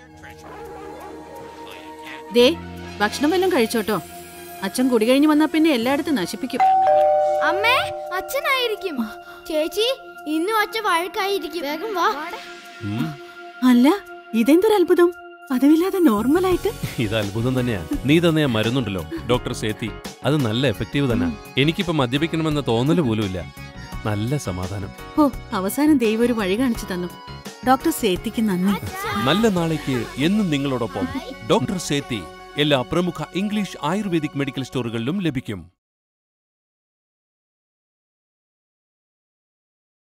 ദേ ഭക്ഷണം വല്ലതും കഴിച്ചോട്ടോ അച്ഛൻ കുടി കഴിഞ്ഞ് വന്നാ പിന്നെ എല്ലായിടത്തും നശിപ്പിക്കും അമ്മേ അച്ഛനായിരിക്കും ചേച്ചി ഇന്നും അച്ഛൻ വഴക്കായിരിക്കും വേഗം വാ ഉം, അല്ല ഇതെന്തൊരു അത്ഭുതം പതിവില്ലാതെ നോർമലായിട്ട് ഇത് അത്ഭുതം തന്നെയാ നീ തന്നെ ഞാൻ മരുന്നുണ്ടല്ലോ ഡോക്ടർ സേത്തി അത് നല്ല എഫക്റ്റീവ് തന്നെ എനിക്കിപ്പോ മദ്യപിക്കണമെന്ന തോന്നല് പോലുമില്ല നല്ല സമാധാനം ഓ അവസാനം ദൈവം ഒരു വഴി കാണിച്ചു തന്നു ഡോക്ടർ സേത്തിക്ക് നന്ദി നല്ല നാളേക്ക് എന്നും നിങ്ങളോടൊപ്പം ഡോക്ടർ സേത്തി എല്ലാ പ്രമുഖ ഇംഗ്ലീഷ് ആയുർവേദിക് മെഡിക്കൽ സ്റ്റോറുകളിലും ലഭിക്കും